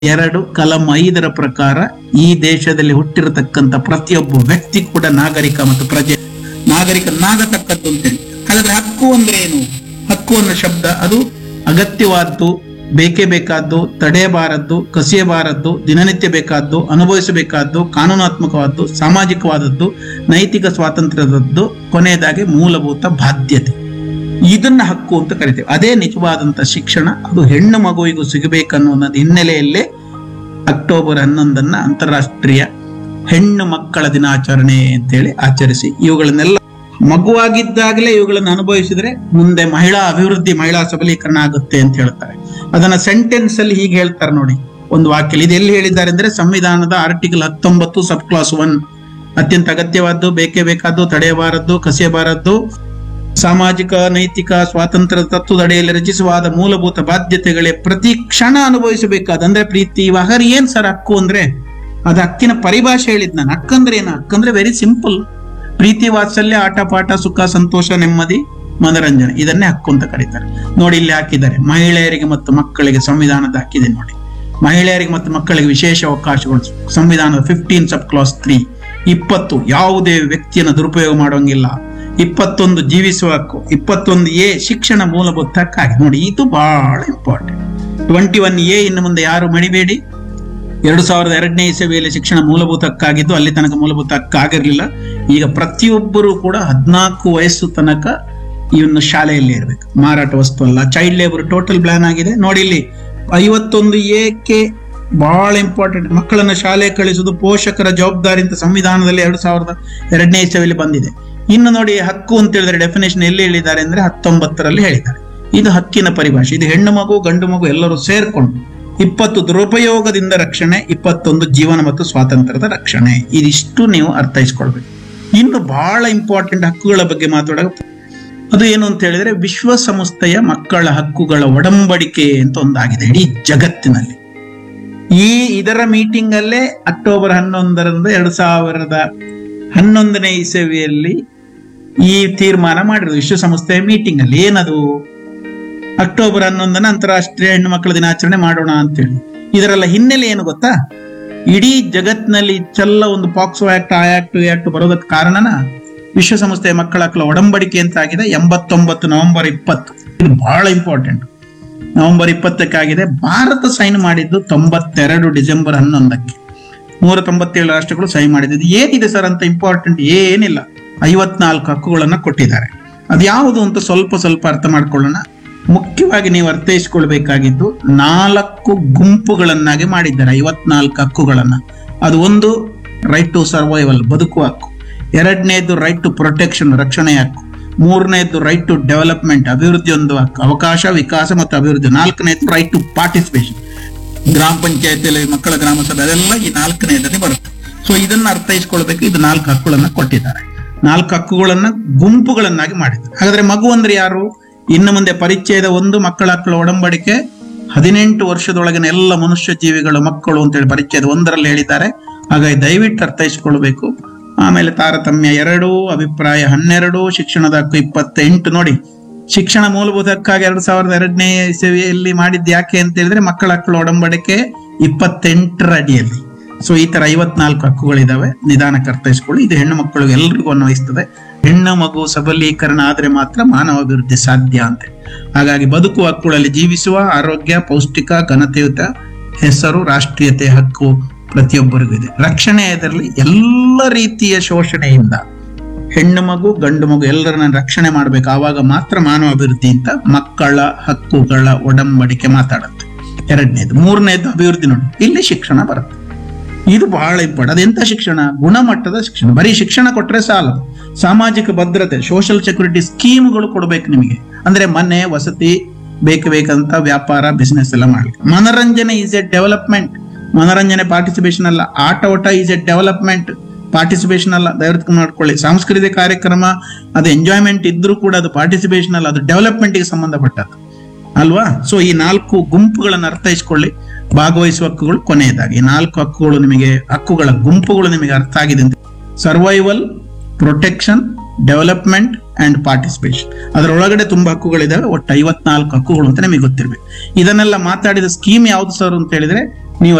ಎರಡು ಕಲಂ ಐದರ ಪ್ರಕಾರ ಈ ದೇಶದಲ್ಲಿ ಹುಟ್ಟಿರತಕ್ಕಂತ ಪ್ರತಿಯೊಬ್ಬ ವ್ಯಕ್ತಿ ಕೂಡ ನಾಗರಿಕ ಮತ್ತು ಪ್ರಜೆ ನಾಗರಿಕನಾಗತಕ್ಕದ್ದು ಅಂತೇಳಿ ಹಾಗಾದ್ರೆ ಹಕ್ಕು ಅಂದ್ರೆ ಏನು ಹಕ್ಕು ಅನ್ನೋ ಶಬ್ದ ಅದು ಅಗತ್ಯವಾದ್ದು ಬೇಕೇ ಬೇಕಾದ್ದು ತಡೆಯಬಾರದ್ದು ಕಸಿಯಬಾರದ್ದು ದಿನನಿತ್ಯ ಬೇಕಾದ್ದು ಅನುಭವಿಸಬೇಕಾದ್ದು ಕಾನೂನಾತ್ಮಕವಾದ್ದು ಸಾಮಾಜಿಕವಾದದ್ದು ನೈತಿಕ ಸ್ವಾತಂತ್ರ್ಯದದ್ದು ಕೊನೆಯದಾಗಿ ಮೂಲಭೂತ ಬಾಧ್ಯತೆ ಇದನ್ನ ಹಕ್ಕು ಅಂತ ಕರಿತೇವೆ ಅದೇ ನಿಜವಾದಂತ ಶಿಕ್ಷಣ ಅದು ಹೆಣ್ಣು ಮಗುವಿಗೂ ಸಿಗಬೇಕನ್ನುವ ಹಿನ್ನೆಲೆಯಲ್ಲೇ ಅಕ್ಟೋಬರ್ ಹನ್ನೊಂದನ್ನ ಅಂತಾರಾಷ್ಟ್ರೀಯ ಹೆಣ್ಣು ಮಕ್ಕಳ ದಿನಾಚರಣೆ ಅಂತೇಳಿ ಆಚರಿಸಿ ಇವುಗಳನ್ನೆಲ್ಲ ಮಗುವಾಗಿದ್ದಾಗಲೇ ಇವುಗಳನ್ನು ಅನುಭವಿಸಿದ್ರೆ ಮುಂದೆ ಮಹಿಳಾ ಅಭಿವೃದ್ಧಿ ಮಹಿಳಾ ಸಬಲೀಕರಣ ಆಗುತ್ತೆ ಅಂತ ಹೇಳ್ತಾರೆ ಅದನ್ನ ಸೆಂಟೆನ್ಸ್ ಅಲ್ಲಿ ಹೀಗೆ ಹೇಳ್ತಾರೆ ನೋಡಿ ಒಂದು ವಾಕ್ಯ ಇದು ಎಲ್ಲಿ ಹೇಳಿದ್ದಾರೆ ಅಂದ್ರೆ ಸಂವಿಧಾನದ ಆರ್ಟಿಕಲ್ ಹತ್ತೊಂಬತ್ತು ಸಬ್ ಕ್ಲಾಸ್ ಒನ್ ಅತ್ಯಂತ ಅಗತ್ಯವಾದ್ದು ಬೇಕೇ ಬೇಕಾದ್ದು ತಡೆಯಬಾರದ್ದು ಕಸಿಯಬಾರದ್ದು ಸಾಮಾಜಿಕ ನೈತಿಕ ಸ್ವಾತಂತ್ರ್ಯ ತತ್ವದಡಿಯಲ್ಲಿ ರಚಿಸುವಾದ ಮೂಲಭೂತ ಬಾಧ್ಯತೆಗಳೇ ಪ್ರತಿ ಕ್ಷಣ ಅನುಭವಿಸಬೇಕಾದ ಅಂದ್ರೆ ಪ್ರೀತಿ ವಹರ್ ಏನ್ ಸರ್ ಹಕ್ಕು ಅಂದ್ರೆ ಅದು ಹಕ್ಕಿನ ಪರಿಭಾಷೆ ಹೇಳಿದ್ ನಾನು ಹಕ್ಕಂದ್ರೆ ಏನು ಹಕ್ಕಂದ್ರೆ ವೆರಿ ಸಿಂಪಲ್ ಪ್ರೀತಿ ವಾತ್ಸಲ್ಯ ಆಟ ಪಾಠ ಸುಖ ಸಂತೋಷ ನೆಮ್ಮದಿ ಮನರಂಜನೆ ಇದನ್ನೇ ಹಕ್ಕು ಅಂತ ಕರೀತಾರೆ ನೋಡಿ ಇಲ್ಲಿ ಹಾಕಿದ್ದಾರೆ ಮಹಿಳೆಯರಿಗೆ ಮತ್ತು ಮಕ್ಕಳಿಗೆ ಸಂವಿಧಾನದ ಹಾಕಿದೆ ನೋಡಿ ಮಹಿಳೆಯರಿಗೆ ಮತ್ತು ಮಕ್ಕಳಿಗೆ ವಿಶೇಷ ಅವಕಾಶಗಳು ಸಂವಿಧಾನದ ಫಿಫ್ಟೀನ್ ಸಬ್ ಕ್ಲಾಸ್ ತ್ರೀ ಇಪ್ಪತ್ತು ಯಾವುದೇ ವ್ಯಕ್ತಿಯನ್ನು ದುರುಪಯೋಗ ಮಾಡುವಂಗಿಲ್ಲ ಇಪ್ಪತ್ತೊಂದು ಜೀವಿಸುವ ಹಕ್ಕು ಇಪ್ಪತ್ತೊಂದು ಎ ಶಿಕ್ಷಣ ಮೂಲಭೂತ ಹಕ್ಕಾಗಿ ನೋಡಿ ಇದು ಬಹಳ ಇಂಪಾರ್ಟೆಂಟ್ ಟ್ವೆಂಟಿ ಒನ್ ಎ ಇನ್ನು ಮುಂದೆ ಯಾರು ಮಡಿಬೇಡಿ ಎರಡು ಸಾವಿರದ ಎರಡನೇ ಇಸವಿಯಲ್ಲಿ ಶಿಕ್ಷಣ ಮೂಲಭೂತ ಹಕ್ಕಾಗಿದ್ದು ಅಲ್ಲಿ ತನಕ ಮೂಲಭೂತ ಹಕ್ಕಾಗಿರ್ಲಿಲ್ಲ ಈಗ ಪ್ರತಿಯೊಬ್ಬರು ಕೂಡ ಹದಿನಾಲ್ಕು ವಯಸ್ಸು ತನಕ ಇವನ್ನು ಶಾಲೆಯಲ್ಲಿ ಇರಬೇಕು ಮಾರಾಟ ವಸ್ತು ಅಲ್ಲ ಚೈಲ್ಡ್ ಲೇಬರ್ ಟೋಟಲ್ ಬ್ಲಾನ್ ಆಗಿದೆ ನೋಡಿ ಇಲ್ಲಿ ಐವತ್ತೊಂದು ಏಕೆ ಬಹಳ ಇಂಪಾರ್ಟೆಂಟ್ ಮಕ್ಕಳನ್ನ ಶಾಲೆ ಕಳಿಸುವುದು ಪೋಷಕರ ಜವಾಬ್ದಾರಿ ಅಂತ ಸಂವಿಧಾನದಲ್ಲಿ ಎರಡು ಸಾವಿರದ ಎರಡನೇ ಇಸವಿಯಲ್ಲಿ ಬಂದಿದೆ ಇನ್ನು ನೋಡಿ ಹಕ್ಕು ಅಂತ ಹೇಳಿದ್ರೆ ಡೆಫಿನೇಷನ್ ಎಲ್ಲಿ ಹೇಳಿದ್ದಾರೆ ಅಂದ್ರೆ ಹತ್ತೊಂಬತ್ತರಲ್ಲಿ ಹೇಳಿದ್ದಾರೆ ಇದು ಹಕ್ಕಿನ ಪರಿಭಾಷೆ ಇದು ಹೆಣ್ಣು ಮಗು ಗಂಡು ಮಗು ಎಲ್ಲರೂ ಸೇರ್ಕೊಂಡು ಇಪ್ಪತ್ತು ದುರುಪಯೋಗದಿಂದ ರಕ್ಷಣೆ ಇಪ್ಪತ್ತೊಂದು ಜೀವನ ಮತ್ತು ಸ್ವಾತಂತ್ರ್ಯದ ರಕ್ಷಣೆ ಇದಿಷ್ಟು ನೀವು ಅರ್ಥೈಸ್ಕೊಳ್ಬೇಕು ಇನ್ನು ಬಹಳ ಇಂಪಾರ್ಟೆಂಟ್ ಹಕ್ಕುಗಳ ಬಗ್ಗೆ ಮಾತಾಡೋಕೆ ಅದು ಏನು ಅಂತ ಹೇಳಿದ್ರೆ ವಿಶ್ವಸಂಸ್ಥೆಯ ಮಕ್ಕಳ ಹಕ್ಕುಗಳ ಒಡಂಬಡಿಕೆ ಅಂತ ಒಂದಾಗಿದೆ ಇಡೀ ಜಗತ್ತಿನಲ್ಲಿ ಈ ಇದರ ಮೀಟಿಂಗ್ ಅಲ್ಲೇ ಅಕ್ಟೋಬರ್ ಹನ್ನೊಂದರಂದು ಎರಡ್ ಸಾವಿರದ ಹನ್ನೊಂದನೇ ಇಸವಿಯಲ್ಲಿ ಈ ತೀರ್ಮಾನ ಮಾಡಿರೋದು ವಿಶ್ವಸಂಸ್ಥೆಯ ಮೀಟಿಂಗ್ ಅಲ್ಲಿ ಏನದು ಅಕ್ಟೋಬರ್ ಹನ್ನೊಂದನ ಅಂತಾರಾಷ್ಟ್ರೀಯ ಹೆಣ್ಣು ಮಕ್ಕಳ ದಿನಾಚರಣೆ ಮಾಡೋಣ ಅಂತೇಳಿ ಇದರೆಲ್ಲ ಹಿನ್ನೆಲೆ ಏನು ಗೊತ್ತಾ ಇಡೀ ಜಗತ್ತಿನಲ್ಲಿ ಚೆಲ್ಲ ಒಂದು ಪಾಕ್ಸೋ ಆಕ್ಟ್ ಆ ಆಕ್ಟ್ ಈ ಆಕ್ಟ್ ಬರೋದಕ್ಕೆ ಕಾರಣನ ವಿಶ್ವಸಂಸ್ಥೆಯ ಮಕ್ಕಳ ಹಕ್ಕಳ ಒಡಂಬಡಿಕೆ ಅಂತ ಆಗಿದೆ ಎಂಬತ್ತೊಂಬತ್ತು ನವೆಂಬರ್ ಇಪ್ಪತ್ತು ಇದು ಬಹಳ ಇಂಪಾರ್ಟೆಂಟ್ ನವೆಂಬರ್ ಇಪ್ಪತ್ತಕ್ಕಾಗಿದೆ ಭಾರತ ಸೈನ್ ಮಾಡಿದ್ದು ತೊಂಬತ್ತೆರಡು ಡಿಸೆಂಬರ್ ಹನ್ನೊಂದಕ್ಕೆ ನೂರ ತೊಂಬತ್ತೇಳು ರಾಷ್ಟ್ರಗಳು ಸಹಿ ಮಾಡಿದ್ದು ಏನಿದೆ ಸರ್ ಅಂತ ಇಂಪಾರ್ಟೆಂಟ್ ಏನಿಲ್ಲ ಐವತ್ನಾಲ್ಕು ಹಕ್ಕುಗಳನ್ನ ಕೊಟ್ಟಿದ್ದಾರೆ ಅದ್ಯಾವುದು ಅಂತ ಸ್ವಲ್ಪ ಸ್ವಲ್ಪ ಅರ್ಥ ಮಾಡ್ಕೊಳ್ಳೋಣ ಮುಖ್ಯವಾಗಿ ನೀವು ಅರ್ಥೈಸ್ಕೊಳ್ಬೇಕಾಗಿದ್ದು ನಾಲ್ಕು ಗುಂಪುಗಳನ್ನಾಗಿ ಮಾಡಿದ್ದಾರೆ ಐವತ್ನಾಲ್ಕು ಹಕ್ಕುಗಳನ್ನ ಅದು ಒಂದು ರೈಟ್ ಟು ಸರ್ವೈವಲ್ ಬದುಕುವ ಹಕ್ಕು ಎರಡನೇದು ರೈಟ್ ಟು ಪ್ರೊಟೆಕ್ಷನ್ ರಕ್ಷಣೆ ಹಕ್ಕು ಮೂರನೇದು ರೈಟ್ ಟು ಡೆವಲಪ್ಮೆಂಟ್ ಅಭಿವೃದ್ಧಿ ಒಂದು ಹಕ್ಕು ಅವಕಾಶ ವಿಕಾಸ ಮತ್ತು ಅಭಿವೃದ್ಧಿ ನಾಲ್ಕನೇದು ರೈಟ್ ಟು ಪಾರ್ಟಿಸಿಪೇಷನ್ ಗ್ರಾಮ ಪಂಚಾಯತಿಯಲ್ಲಿ ಮಕ್ಕಳ ಗ್ರಾಮ ಸಭೆ ಅದೆಲ್ಲ ಈ ನಾಲ್ಕನೇದರಲ್ಲಿ ಬರುತ್ತೆ ಸೊ ಇದನ್ನ ಅರ್ಥೈಸ್ಕೊಳ್ಬೇಕು ಇದು ನಾಲ್ಕು ಹಕ್ಕುಗಳನ್ನ ಕೊಟ್ಟಿದ್ದಾರೆ ನಾಲ್ಕು ಹಕ್ಕುಗಳನ್ನ ಗುಂಪುಗಳನ್ನಾಗಿ ಮಾಡಿದ್ದಾರೆ ಹಾಗಾದ್ರೆ ಮಗು ಅಂದ್ರೆ ಯಾರು ಇನ್ನು ಮುಂದೆ ಪರಿಚಯದ ಒಂದು ಮಕ್ಕಳ ಹಕ್ಕಳ ಒಡಂಬಡಿಕೆ ಹದಿನೆಂಟು ವರ್ಷದೊಳಗಿನ ಎಲ್ಲ ಮನುಷ್ಯ ಜೀವಿಗಳು ಮಕ್ಕಳು ಅಂತೇಳಿ ಪರಿಚಯದ ಒಂದರಲ್ಲಿ ಹೇಳಿದ್ದಾರೆ ಹಾಗಾಗಿ ದಯವಿಟ್ಟು ಅರ್ಥೈಸ್ಕೊಳ್ಬೇಕು ಆಮೇಲೆ ತಾರತಮ್ಯ ಎರಡು ಅಭಿಪ್ರಾಯ ಹನ್ನೆರಡು ಶಿಕ್ಷಣದ ಹಕ್ಕು ಇಪ್ಪತ್ತೆಂಟು ನೋಡಿ ಶಿಕ್ಷಣ ಮೂಲಭೂತ ಹಕ್ಕಾಗಿ ಎರಡ್ ಸಾವಿರದ ಎರಡನೇ ಇಸವಿಯಲ್ಲಿ ಮಾಡಿದ್ದು ಯಾಕೆ ಅಂತ ಹೇಳಿದ್ರೆ ಮಕ್ಕಳ ಹಕ್ಕಳ ಒಡಂಬಡಿಕೆ ಇಪ್ಪತ್ತೆಂಟರ ಅಡಿಯಲ್ಲಿ ಸೊ ಈ ತರ ಐವತ್ನಾಲ್ಕು ಹಕ್ಕುಗಳಿದಾವೆ ನಿಧಾನಕ್ಕೆ ಅರ್ಥೈಸ್ಕೊಳ್ಳಿ ಇದು ಹೆಣ್ಣು ಮಕ್ಕಳಿಗೆ ಎಲ್ರಿಗೂ ಅನ್ವಯಿಸ್ತದೆ ಹೆಣ್ಣು ಮಗು ಸಬಲೀಕರಣ ಆದ್ರೆ ಮಾತ್ರ ಮಾನವ ಅಭಿವೃದ್ಧಿ ಸಾಧ್ಯ ಅಂತ ಹಾಗಾಗಿ ಬದುಕುವ ಹಕ್ಕುಗಳಲ್ಲಿ ಜೀವಿಸುವ ಆರೋಗ್ಯ ಪೌಷ್ಟಿಕ ಘನತೆಯುತ ಹೆಸರು ರಾಷ್ಟ್ರೀಯತೆ ಹಕ್ಕು ಪ್ರತಿಯೊಬ್ಬರಿಗೂ ಇದೆ ರಕ್ಷಣೆ ಇದರಲ್ಲಿ ಎಲ್ಲ ರೀತಿಯ ಶೋಷಣೆಯಿಂದ ಹೆಣ್ಣು ಮಗು ಗಂಡು ಮಗು ಎಲ್ಲರನ್ನ ರಕ್ಷಣೆ ಮಾಡಬೇಕು ಆವಾಗ ಮಾತ್ರ ಮಾನವ ಅಭಿವೃದ್ಧಿ ಅಂತ ಮಕ್ಕಳ ಹಕ್ಕುಗಳ ಒಡಂಬಡಿಕೆ ಮಾತಾಡುತ್ತೆ ಎರಡನೇದು ಮೂರನೇದು ಅಭಿವೃದ್ಧಿ ನೋಡಿ ಇಲ್ಲಿ ಶಿಕ್ಷಣ ಬರುತ್ತೆ ಇದು ಬಹಳ ಇಂಪಾರ್ಟೆಂಟ್ ಅದೆಂತ ಶಿಕ್ಷಣ ಗುಣಮಟ್ಟದ ಶಿಕ್ಷಣ ಬರೀ ಶಿಕ್ಷಣ ಕೊಟ್ರೆ ಸಾಲದು ಸಾಮಾಜಿಕ ಭದ್ರತೆ ಸೋಷಿಯಲ್ ಸೆಕ್ಯೂರಿಟಿ ಸ್ಕೀಮ್ಗಳು ಕೊಡ್ಬೇಕು ನಿಮಗೆ ಅಂದ್ರೆ ಮನೆ ವಸತಿ ಬೇಕು ಬೇಕಂತ ವ್ಯಾಪಾರ ಬಿಸ್ನೆಸ್ ಎಲ್ಲ ಮಾಡ್ಲಿಕ್ಕೆ ಮನರಂಜನೆ ಈಸ್ ಎ ಡೆವಲಪ್ಮೆಂಟ್ ಮನರಂಜನೆ ಪಾರ್ಟಿಸಿಪೇಷನ್ ಅಲ್ಲ ಆಟ ಓಟ ಈಸ್ ಎ ಡೆವಲಪ್ಮೆಂಟ್ ಪಾರ್ಟಿಸಿಪೇಷನ್ ಅಲ್ಲ ದಯವಿಟ್ಟು ಮಾಡ್ಕೊಳ್ಳಿ ಸಾಂಸ್ಕೃತಿಕ ಕಾರ್ಯಕ್ರಮ ಅದು ಎಂಜಾಯ್ಮೆಂಟ್ ಇದ್ರೂ ಕೂಡ ಅದು ಪಾರ್ಟಿಸಿಪೇಷನ್ ಅಲ್ಲ ಅದು ಡೆವಲಪ್ಮೆಂಟ್ಗೆ ಸಂಬಂಧಪಟ್ಟದ್ದು ಅಲ್ವಾ ಸೊ ಈ ನಾಲ್ಕು ಗುಂಪುಗಳನ್ನು ಅರ್ಥೈಸ್ಕೊಳ್ಳಿ ಭಾಗವಹಿಸುವ ಹಕ್ಕುಗಳು ಕೊನೆಯದಾಗಿ ಈ ನಾಲ್ಕು ಹಕ್ಕುಗಳು ನಿಮಗೆ ಹಕ್ಕುಗಳ ಗುಂಪುಗಳು ನಿಮಗೆ ಅರ್ಥ ಆಗಿದೆ ಅಂತ survival protection development and participation ಅದರೊಳಗಡೆ ತುಂಬಾ ಹಕ್ಕುಗಳಿದಾವೆ ಒಟ್ಟು ಐವತ್ನಾಲ್ಕು ಹಕ್ಕುಗಳು ಅಂತ ನಿಮಗೆ ಗೊತ್ತಿರಬೇಕು ಇದನ್ನೆಲ್ಲ ಮಾತಾಡಿದ ಸ್ಕೀಮ್ ಯಾವ್ದು ಸರ್ ಅಂತ ಹೇಳಿದ್ರೆ